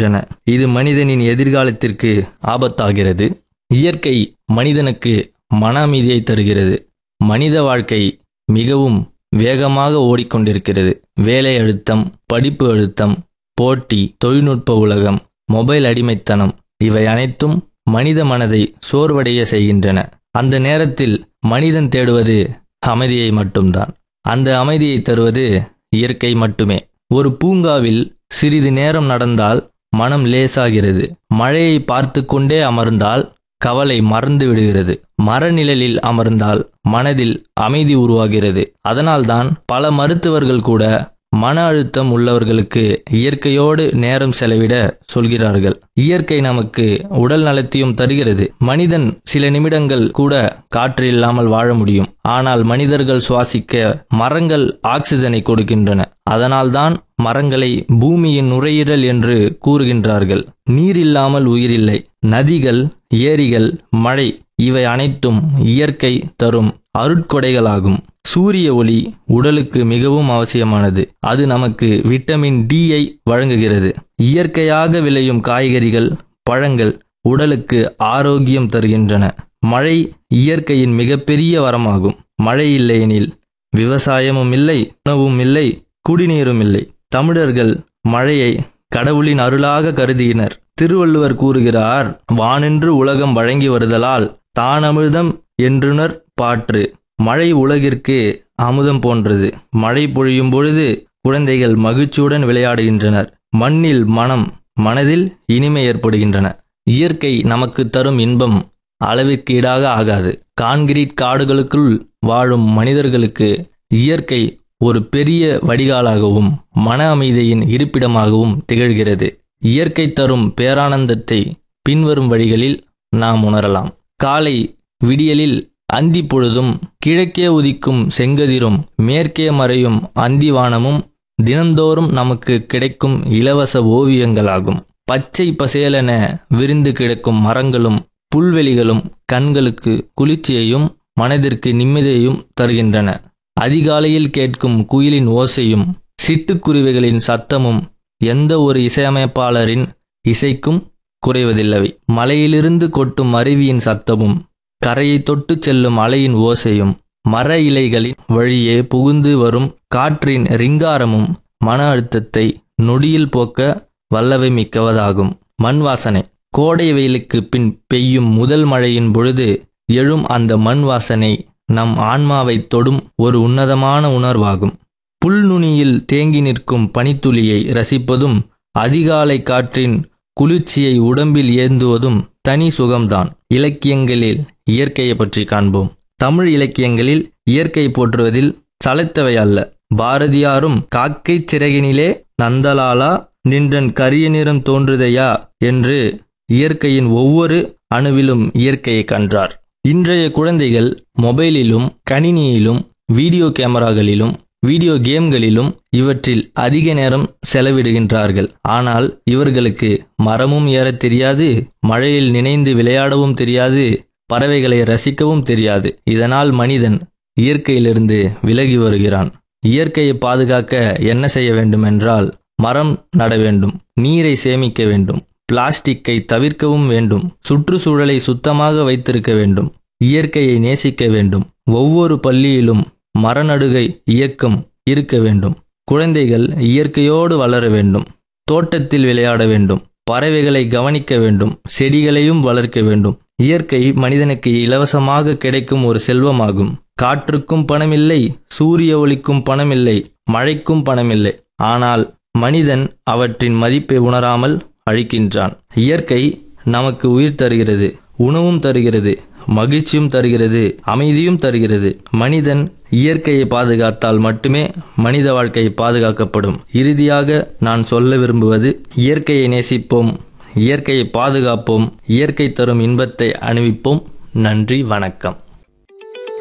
வருகின்றன இது மனிதனின் எதிர்காலத்திற்கு ஆபத்தாகிறது இயற்கை மனிதனுக்கு மன அமைதியை தருகிறது மனித வாழ்க்கை மிகவும் வேகமாக ஓடிக்கொண்டிருக்கிறது வேலை அழுத்தம் படிப்பு அழுத்தம் போட்டி தொழில்நுட்ப உலகம் மொபைல் அடிமைத்தனம் இவை அனைத்தும் மனித மனதை சோர்வடைய செய்கின்றன அந்த நேரத்தில் மனிதன் தேடுவது அமைதியை மட்டும்தான் அந்த அமைதியை தருவது இயற்கை மட்டுமே ஒரு பூங்காவில் சிறிது நேரம் நடந்தால் மனம் லேசாகிறது மழையை பார்த்து கொண்டே அமர்ந்தால் கவலை மறந்து விடுகிறது மரநிழலில் அமர்ந்தால் மனதில் அமைதி உருவாகிறது அதனால்தான் பல மருத்துவர்கள் கூட மன அழுத்தம் உள்ளவர்களுக்கு இயற்கையோடு நேரம் செலவிட சொல்கிறார்கள் இயற்கை நமக்கு உடல் நலத்தையும் தருகிறது மனிதன் சில நிமிடங்கள் கூட காற்று இல்லாமல் வாழ முடியும் ஆனால் மனிதர்கள் சுவாசிக்க மரங்கள் ஆக்சிஜனை கொடுக்கின்றன அதனால்தான் மரங்களை பூமியின் நுரையீரல் என்று கூறுகின்றார்கள் நீர் இல்லாமல் உயிரில்லை நதிகள் ஏரிகள் மழை இவை அனைத்தும் இயற்கை தரும் அருட்கொடைகளாகும் சூரிய ஒளி உடலுக்கு மிகவும் அவசியமானது அது நமக்கு விட்டமின் டியை வழங்குகிறது இயற்கையாக விளையும் காய்கறிகள் பழங்கள் உடலுக்கு ஆரோக்கியம் தருகின்றன மழை இயற்கையின் மிகப்பெரிய வரமாகும் மழை இல்லையெனில் விவசாயமும் இல்லை உணவும் இல்லை குடிநீரும் இல்லை தமிழர்கள் மழையை கடவுளின் அருளாக கருதினர் திருவள்ளுவர் கூறுகிறார் வானென்று உலகம் வழங்கி வருதலால் தானமிர்தம் என்றுணர் பாற்று மழை உலகிற்கு அமுதம் போன்றது மழை பொழியும் பொழுது குழந்தைகள் மகிழ்ச்சியுடன் விளையாடுகின்றனர் மண்ணில் மனம் மனதில் இனிமை ஏற்படுகின்றன இயற்கை நமக்கு தரும் இன்பம் அளவிற்கு ஈடாக ஆகாது கான்கிரீட் காடுகளுக்குள் வாழும் மனிதர்களுக்கு இயற்கை ஒரு பெரிய வடிகாலாகவும் மன அமைதியின் இருப்பிடமாகவும் திகழ்கிறது இயற்கை தரும் பேரானந்தத்தை பின்வரும் வழிகளில் நாம் உணரலாம் காலை விடியலில் அந்தி பொழுதும் கிழக்கே உதிக்கும் செங்கதிரும் மேற்கே மறையும் அந்திவானமும் தினந்தோறும் நமக்கு கிடைக்கும் இலவச ஓவியங்களாகும் பச்சை பசேலென விரிந்து கிடக்கும் மரங்களும் புல்வெளிகளும் கண்களுக்கு குளிர்ச்சியையும் மனதிற்கு நிம்மதியையும் தருகின்றன அதிகாலையில் கேட்கும் குயிலின் ஓசையும் சிட்டுக்குருவிகளின் சத்தமும் எந்த ஒரு இசையமைப்பாளரின் இசைக்கும் குறைவதில்லை மலையிலிருந்து கொட்டும் அருவியின் சத்தமும் கரையை தொட்டு செல்லும் அலையின் ஓசையும் மர இலைகளின் வழியே புகுந்து வரும் காற்றின் ரிங்காரமும் மன அழுத்தத்தை நொடியில் போக்க வல்லவை மிக்கவதாகும் மண் வாசனை கோடை வெயிலுக்கு பின் பெய்யும் முதல் மழையின் பொழுது எழும் அந்த மண் வாசனை நம் ஆன்மாவை தொடும் ஒரு உன்னதமான உணர்வாகும் புல்நுனியில் தேங்கி நிற்கும் பனித்துளியை ரசிப்பதும் அதிகாலை காற்றின் குளிர்ச்சியை உடம்பில் ஏந்துவதும் தனி சுகம்தான் இலக்கியங்களில் இயற்கையை பற்றி காண்போம் தமிழ் இலக்கியங்களில் இயற்கை போற்றுவதில் சளைத்தவை அல்ல பாரதியாரும் காக்கை சிறகினிலே நந்தலாலா நின்றன் கரிய நிறம் தோன்றுதையா என்று இயற்கையின் ஒவ்வொரு அணுவிலும் இயற்கையை கன்றார் இன்றைய குழந்தைகள் மொபைலிலும் கணினியிலும் வீடியோ கேமராகளிலும் வீடியோ கேம்களிலும் இவற்றில் அதிக நேரம் செலவிடுகின்றார்கள் ஆனால் இவர்களுக்கு மரமும் ஏறத் தெரியாது மழையில் நினைந்து விளையாடவும் தெரியாது பறவைகளை ரசிக்கவும் தெரியாது இதனால் மனிதன் இயற்கையிலிருந்து விலகி வருகிறான் இயற்கையை பாதுகாக்க என்ன செய்ய வேண்டுமென்றால் மரம் நட வேண்டும் நீரை சேமிக்க வேண்டும் பிளாஸ்டிக்கை தவிர்க்கவும் வேண்டும் சுற்றுச்சூழலை சுத்தமாக வைத்திருக்க வேண்டும் இயற்கையை நேசிக்க வேண்டும் ஒவ்வொரு பள்ளியிலும் மரநடுகை இயக்கம் இருக்க வேண்டும் குழந்தைகள் இயற்கையோடு வளர வேண்டும் தோட்டத்தில் விளையாட வேண்டும் பறவைகளை கவனிக்க வேண்டும் செடிகளையும் வளர்க்க வேண்டும் இயற்கை மனிதனுக்கு இலவசமாக கிடைக்கும் ஒரு செல்வமாகும் காற்றுக்கும் பணமில்லை சூரிய ஒளிக்கும் பணமில்லை மழைக்கும் பணமில்லை ஆனால் மனிதன் அவற்றின் மதிப்பை உணராமல் அழிக்கின்றான் இயற்கை நமக்கு உயிர் தருகிறது உணவும் தருகிறது மகிழ்ச்சியும் தருகிறது அமைதியும் தருகிறது மனிதன் இயற்கையை பாதுகாத்தால் மட்டுமே மனித வாழ்க்கை பாதுகாக்கப்படும் இறுதியாக நான் சொல்ல விரும்புவது இயற்கையை நேசிப்போம் இயற்கையை பாதுகாப்போம் இயற்கை தரும் இன்பத்தை அணிவிப்போம் நன்றி வணக்கம்